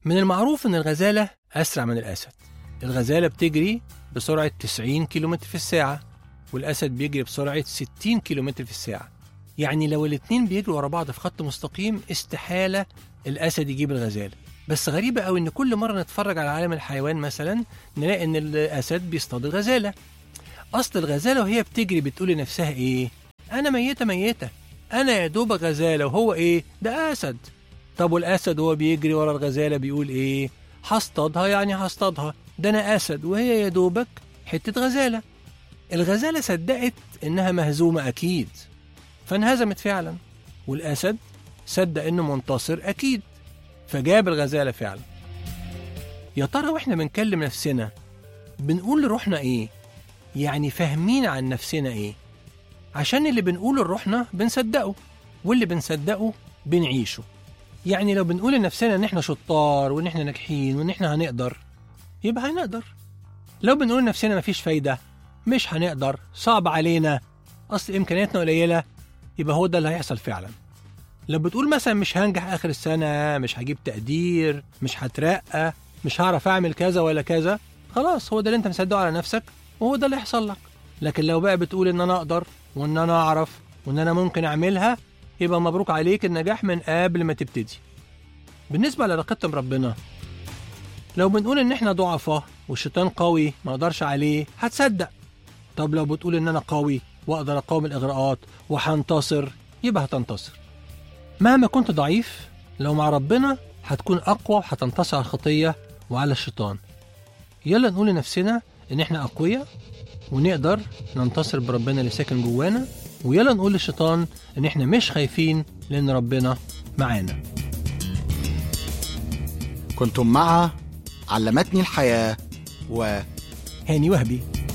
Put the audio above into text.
من المعروف إن الغزالة أسرع من الأسد الغزالة بتجري بسرعة 90 كيلومتر في الساعة والأسد بيجري بسرعة 60 كيلومتر في الساعة يعني لو الاتنين بيجروا ورا بعض في خط مستقيم استحالة الأسد يجيب الغزالة بس غريبة قوي إن كل مرة نتفرج على عالم الحيوان مثلا نلاقي إن الأسد بيصطاد الغزالة أصل الغزالة وهي بتجري بتقول لنفسها إيه؟ أنا ميتة ميتة أنا يا دوب غزالة وهو إيه؟ ده أسد طب والأسد وهو بيجري ورا الغزالة بيقول إيه؟ هصطادها يعني هصطادها ده أنا أسد وهي يا دوبك حتة غزالة الغزالة صدقت إنها مهزومة أكيد فانهزمت فعلا والأسد صدق إنه منتصر أكيد فجاب الغزالة فعلا يا ترى وإحنا بنكلم نفسنا بنقول لروحنا إيه؟ يعني فاهمين عن نفسنا إيه؟ عشان اللي بنقوله لروحنا بنصدقه واللي بنصدقه بنعيشه يعني لو بنقول لنفسنا إن إحنا شطار وإن إحنا ناجحين وإن إحنا هنقدر يبقى هنقدر لو بنقول لنفسنا مفيش فايدة مش هنقدر صعب علينا أصل إمكانياتنا قليلة يبقى هو ده اللي هيحصل فعلا لو بتقول مثلا مش هنجح آخر السنة مش هجيب تقدير مش هترقى مش هعرف أعمل كذا ولا كذا خلاص هو ده اللي أنت مصدقه على نفسك وهو ده اللي هيحصل لك لكن لو بقى بتقول إن أنا أقدر وإن أنا أعرف وإن أنا ممكن أعملها يبقى مبروك عليك النجاح من قبل ما تبتدي بالنسبة لعلاقتنا بربنا لو بنقول إن إحنا ضعفاء والشيطان قوي ما أقدرش عليه هتصدق طب لو بتقول إن أنا قوي وأقدر أقاوم الإغراءات وهنتصر يبقى هتنتصر مهما كنت ضعيف لو مع ربنا هتكون أقوى وهتنتصر على الخطية وعلى الشيطان يلا نقول لنفسنا إن إحنا أقوياء ونقدر ننتصر بربنا اللي ساكن جوانا ويلا نقول للشيطان إن إحنا مش خايفين لأن ربنا معانا كنتم مع علمتني الحياة و هاني وهبي